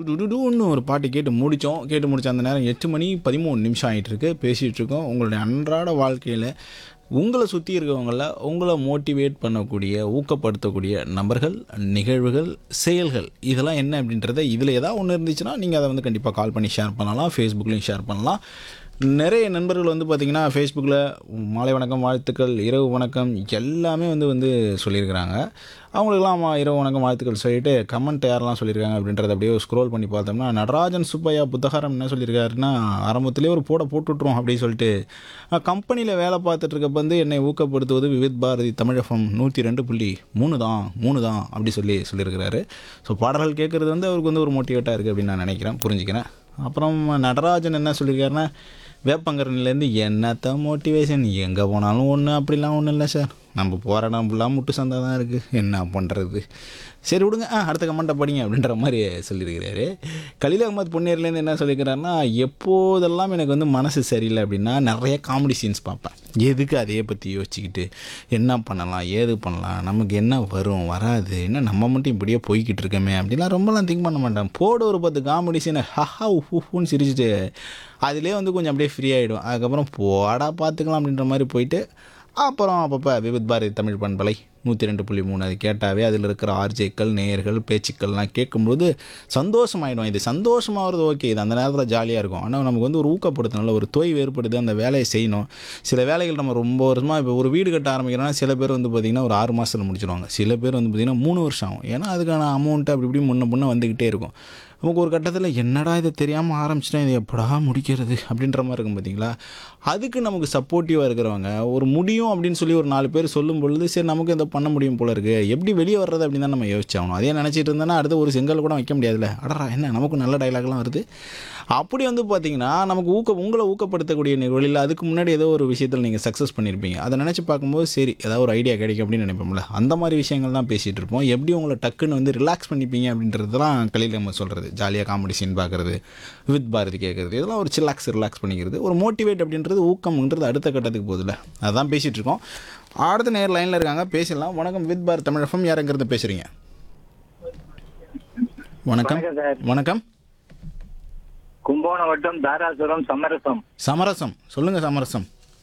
டுடுடுன்னு ஒரு பாட்டு கேட்டு முடித்தோம் கேட்டு முடிச்ச அந்த நேரம் எட்டு மணி பதிமூணு நிமிஷம் ஆகிட்டு இருக்கு பேசிகிட்டு இருக்கோம் உங்களுடைய அன்றாட வாழ்க்கையில் உங்களை சுற்றி இருக்கவங்கள உங்களை மோட்டிவேட் பண்ணக்கூடிய ஊக்கப்படுத்தக்கூடிய நபர்கள் நிகழ்வுகள் செயல்கள் இதெல்லாம் என்ன அப்படின்றத இதில் ஏதாவது ஒன்று இருந்துச்சுன்னா நீங்கள் அதை வந்து கண்டிப்பாக கால் பண்ணி ஷேர் பண்ணலாம் ஃபேஸ்புக்லேயும் ஷேர் பண்ணலாம் நிறைய நண்பர்கள் வந்து பார்த்திங்கன்னா ஃபேஸ்புக்கில் மாலை வணக்கம் வாழ்த்துக்கள் இரவு வணக்கம் எல்லாமே வந்து வந்து சொல்லியிருக்கிறாங்க அவங்களுக்கெல்லாம் மா- இரவு வணக்கம் வாழ்த்துக்கள் சொல்லிட்டு கமெண்ட் யாரெல்லாம் சொல்லியிருக்காங்க அப்படின்றத அப்படியே ஸ்க்ரோல் பண்ணி பார்த்தோம்னா நடராஜன் சுப்பையா புத்தகாரம் என்ன சொல்லியிருக்காருன்னா ஆரம்பத்திலே ஒரு போட போட்டுவிட்ருவோம் அப்படின்னு சொல்லிட்டு கம்பெனியில் வேலை பார்த்துட்டு இருக்கப்ப வந்து என்னை ஊக்கப்படுத்துவது விவித் பாரதி தமிழகம் நூற்றி ரெண்டு புள்ளி மூணு தான் மூணு தான் அப்படி சொல்லி சொல்லியிருக்கிறாரு ஸோ பாடல்கள் கேட்குறது வந்து அவருக்கு வந்து ஒரு மோட்டிவேட்டாக இருக்குது அப்படின்னு நான் நினைக்கிறேன் புரிஞ்சுக்கிறேன் அப்புறம் நடராஜன் என்ன சொல்லியிருக்காருன்னா வேப்பங்கரன்லேருந்து என்னத்த மோட்டிவேஷன் எங்கே போனாலும் ஒன்று அப்படிலாம் ஒன்றும் இல்லை சார் நம்ம போகிற இடம் ஃபுல்லாக முட்டு சந்தா தான் இருக்குது என்ன பண்ணுறது சரி விடுங்க ஆ அடுத்த கமெண்ட்டை படிங்க அப்படின்ற மாதிரி சொல்லியிருக்கிறாரு கலீல் அகமது பொன்னேர்லேருந்து என்ன சொல்லியிருக்கிறாருன்னா எப்போதெல்லாம் எனக்கு வந்து மனசு சரியில்லை அப்படின்னா நிறைய காமெடி சீன்ஸ் பார்ப்பேன் எதுக்கு அதையே பற்றி யோசிச்சுக்கிட்டு என்ன பண்ணலாம் ஏது பண்ணலாம் நமக்கு என்ன வரும் வராது என்ன நம்ம மட்டும் இப்படியே போய்கிட்டு இருக்கோமே அப்படிலாம் ரொம்பலாம் திங்க் பண்ண மாட்டேன் போட ஒரு பத்து காமெடி சீனை ஹஹா உஃப்னு சிரிச்சிட்டு அதிலே வந்து கொஞ்சம் அப்படியே ஃப்ரீ ஆகிடும் அதுக்கப்புறம் போடா பார்த்துக்கலாம் அப்படின்ற மாதிரி போயிட்டு அப்புறம் அப்பப்போ விவித் பாரதி தமிழ் பண்பலை நூற்றி ரெண்டு புள்ளி மூணு அது கேட்டாவே அதில் இருக்கிற ஆர்ஜேக்கள் நேயர்கள் பேச்சுக்கள்லாம் கேட்கும்போது சந்தோஷமாயிடும் இது சந்தோஷமாகிறது ஓகே இது அந்த நேரத்தில் ஜாலியாக இருக்கும் ஆனால் நமக்கு வந்து ஒரு ஊக்கப்படுத்தணும்ல ஒரு தொய்வு ஏற்படுது அந்த வேலையை செய்யணும் சில வேலைகள் நம்ம ரொம்ப வருஷமாக இப்போ ஒரு வீடு கட்ட ஆரம்பிக்கிறோம்னா சில பேர் வந்து பார்த்திங்கன்னா ஒரு ஆறு மாதத்தில் முடிச்சிருவாங்க சில பேர் வந்து பார்த்திங்கன்னா மூணு வருஷம் ஆகும் ஏன்னா அதுக்கான அமௌண்ட்டு அப்படி இப்படி முன்ன முன்ன வந்துக்கிட்டே இருக்கும் நமக்கு ஒரு கட்டத்தில் என்னடா இது தெரியாமல் ஆரம்பிச்சிட்டேன் இது எப்படா முடிக்கிறது அப்படின்ற மாதிரி இருக்கும் பார்த்தீங்களா அதுக்கு நமக்கு சப்போர்ட்டிவாக இருக்கிறவங்க ஒரு முடியும் அப்படின்னு சொல்லி ஒரு நாலு பேர் சொல்லும் பொழுது சரி நமக்கு இதை பண்ண முடியும் போல இருக்கு எப்படி வெளியே வர்றது அப்படின்னு தான் நம்ம யோசிச்சாகணும் அதே நினச்சிட்டு இருந்தேன்னா அடுத்து ஒரு செங்கல் கூட வைக்க முடியாதுல்ல அடரா என்ன நமக்கு நல்ல டைலாக்லாம் வருது அப்படி வந்து பார்த்தீங்கன்னா நமக்கு ஊக்க உங்களை ஊக்கப்படுத்தக்கூடிய நிகழ்வில் அதுக்கு முன்னாடி ஏதோ ஒரு விஷயத்தில் நீங்கள் சக்ஸஸ் பண்ணியிருப்பீங்க அதை நினச்சி பார்க்கும்போது சரி ஏதாவது ஒரு ஐடியா கிடைக்கும் அப்படின்னு நினைப்போம்ல அந்த மாதிரி விஷயங்கள் தான் பேசிகிட்டு இருப்போம் எப்படி உங்களை டக்குன்னு வந்து ரிலாக்ஸ் பண்ணிப்பீங்க அப்படின்றது தான் கலையில் நம்ம சொல்கிறது ஜாலியாக காமெடி சீன் பார்க்குறது வித் பாரதி கேட்குறது இதெல்லாம் ஒரு சில்லாக்ஸ் ரிலாக்ஸ் பண்ணிக்கிறது ஒரு மோட்டிவேட் அப்படின்றது ஊக்கம்ன்றது அடுத்த கட்டத்துக்கு போகுதுல அதான் பேசிகிட்டு இருக்கோம் அடுத்த நேர் லைனில் இருக்காங்க பேசலாம் வணக்கம் வித் பாரத் தமிழகம் யாருங்கிறது பேசுகிறீங்க வணக்கம் வணக்கம் சார் வணக்கம் கும்பகோணம் வட்டம் தாராசுரம் சமரசம் சமரசம் சொல்லுங்க சமரசம்